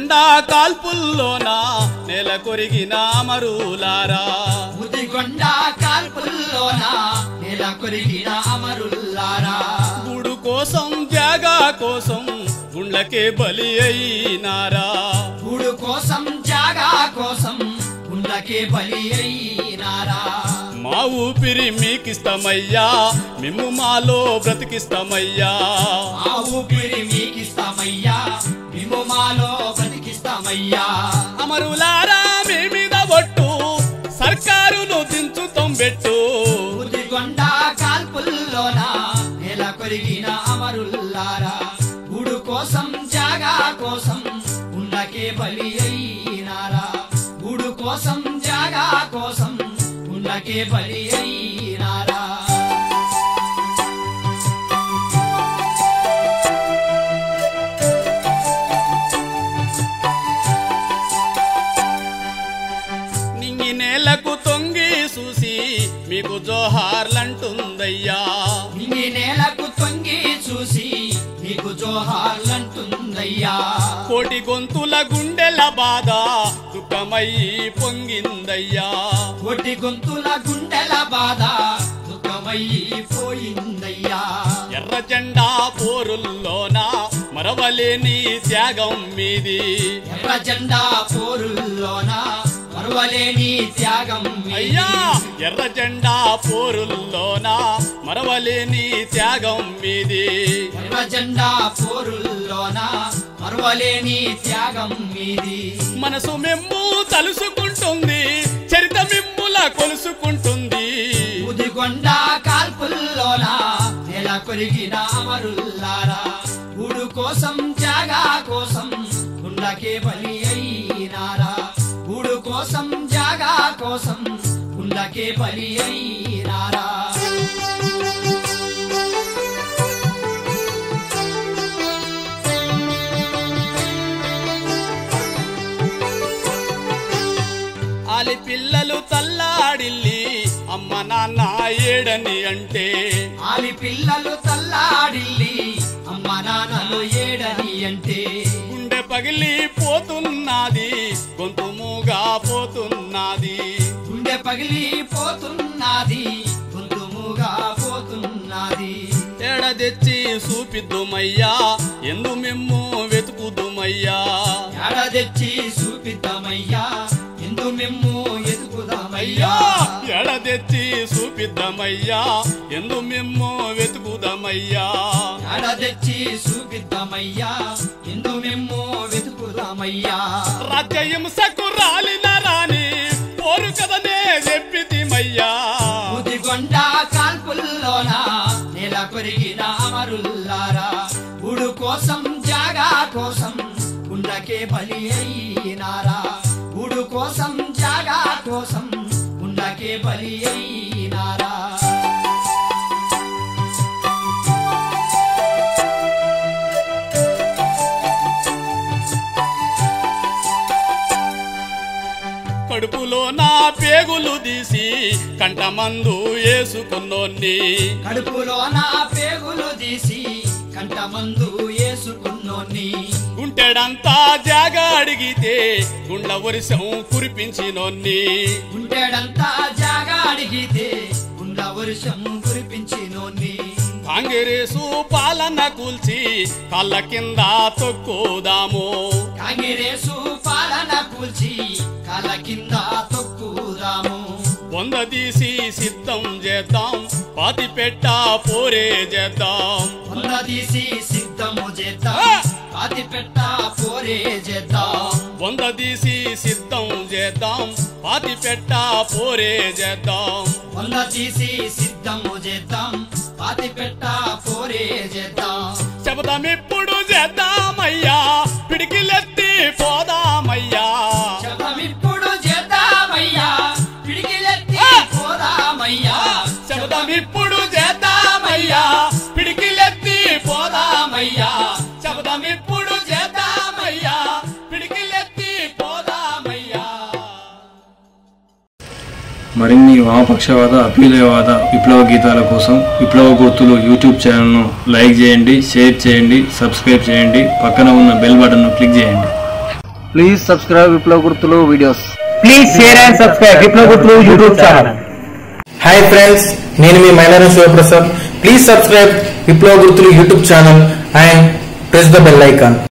ముదిగొండ కాల్పుల్లోన నెల కొరిగిన అమరులారా ముదిగొండ కాల్పుల్లోన నెల కొరిగిన అమరుల్లారా గుడు కోసం జాగా కోసం గుండ్లకే బలి అయినారా గూడు కోసం జాగా కోసం గుండకే బలి అయినారా మా ఊపిరి మీకిస్తామయ్యా మిమ్ము మాలో బ్రతికిస్తామయ్యా ఆ ఊపిరి మీకిస్తామయ్యా మేము మాలో బతికిస్తామయ్యా అమరులారా మీ మీద ఒట్టు సర్కారును దించుతాం పెట్టు ముదిగొండ కాల్పుల్లోన నెల కొరిగిన అమరుల్లారా గూడు కోసం జాగా కోసం ఉండకే బలి అయినారా గూడు కోసం జాగా కోసం ఉండకే బలి అయినారా నింగి నేలకు తొంగి చూసి మీకు జోహార్లంటుందయ్యా నింగి నేలకు తొంగి చూసి నీకు జోహార్లంటుందయ్యా కోటి గొంతుల గుండెల బాధ దుఃఖమయ్యి పొంగిందయ్యా కోటి గొంతుల గుండెల బాధ దుఃఖమైపోయిందయ్యా ఎర్ర జెండా పోరుల్లోన మరవలేని త్యాగం మీది ఎర్ర జెండా పోరుల్లోన మరువలేని త్యాగం మీది. అయ్యా ఎర్ర జెండా పోరుల్లోన మరవలేని త్యాగం మీది ఎర్ర జెండా పోరుల్లోన మరువలేని త్యాగం మీది మనసు మిమ్ము తలుసుకుంటుంది చరిత మిమ్ముల కొలుసుకుంటుంది ఉదిగొండ కాల్పుల్లోన నెల కొరిగిన అమరుల్లారా గూడు కోసం జాగా కోసం ఉండకే బలి అయినారా గూడు కోసం జాగా కోసం ఉండకే బలి అయినారా ఆలి పిల్లలు తల్లాడిల్లి అమ్మ నాన్న ఏడని అంటే ఆలి పిల్లలు తల్లాడిల్లి అమ్మ నాన్నలు ఏడని అంటే గుండె పగిలి పోతున్నది గొంతు మూగా పోతున్నది గుండె పగిలి పోతున్నది గొంతుముగా పోతున్నది ఏడ తెచ్చి చూపిద్దుమయ్యా ఎందు మిమ్ము వెతుకుదుమయ్యా ఎడ తెచ్చి చూపిద్దామయ్యా ఎందు మిమ్ము ఎదుకుదామయ్యా అయ్యా ఎడ తెచ్చి చూపిద్దామయ్యా ఎందు మిమ్ము వెతుకుదామయ్యా ఎడ తెచ్చి చూపిద్దామయ్యా ఎందు మిమ్ము వెతుకుదామయ్యా రాజ్యహింసకు రాలిన రాని పోరు కదనే చెప్పితిమయ్యా ముదిగొండ కాల్పుల్లోన నెల కొరిగిన అమరుల్లారా గుడు కోసం జాగా కోసం ఉండకే బలి అయినారా గుడు కోసం జాగా కోసం ఉండకే బలి అయినారా కడుపులో నా పేగులు తీసి కంటమందు వేసుకున్నోన్ని కడుపులో నా పేగులు తీసి కంటమందు వేసుకున్నోని గుంటెడంతా జాగా అడిగితే గుండ్ల వర్షం కురిపించినోన్ని గుండెడంతా జాగా అడిగితే గుండ వర్షం కురిపించినోని కాంగ్రెసు పాలన కూల్చి కాళ్ళ కింద తొక్కుదాము కాంగిరేసు పాలన కూల్చి కాల కింద తొక్కుదాము వంద తీసి సిద్ధం చేద్దాం పాతి పెట్ట పోరే చేద్దాం వంద తీసి సిద్ధము చేద్దాం ఆ! పాతి పెట్ట పోరే చేద్దాం వంద తీసి సిద్ధం చేద్దాం పాతి పెట్ట పోరే చేద్దాం వంద తీసి సిద్ధము చేద్దాం పాతి పెట్ట పోరే చేద్దాం శబదమిప్పుడు చేద్దామయ్యా పిడికిలెత్తి పోదామయ్యా శబదమిప్పుడు చేద్దామయ్యా పిడికిలెత్తి ఆ! పోదామయ్యా శబదమిప్పుడు చేద్దామయ్యా పిడికిలెత్తి పోదామయ్యా శబదమిప్పుడు చేద్దామయ్యా పిడికిలెత్తి పోదామయ్యా మరిన్ని వామపక్షవాద అభ్యుదయవాద విప్లవ గీతాల కోసం విప్లవ గుర్తులు యూట్యూబ్ ఛానల్ను లైక్ చేయండి షేర్ చేయండి సబ్స్క్రైబ్ చేయండి పక్కన ఉన్న బెల్ బటన్ను క్లిక్ చేయండి please subscribe Viplava Gurthulu videos please share and subscribe Viplava Gurthulu YouTube channel hi friends నేను మీ Mailaram Shivaprasad please subscribe Viplava Gurthulu YouTube channel and press the bell icon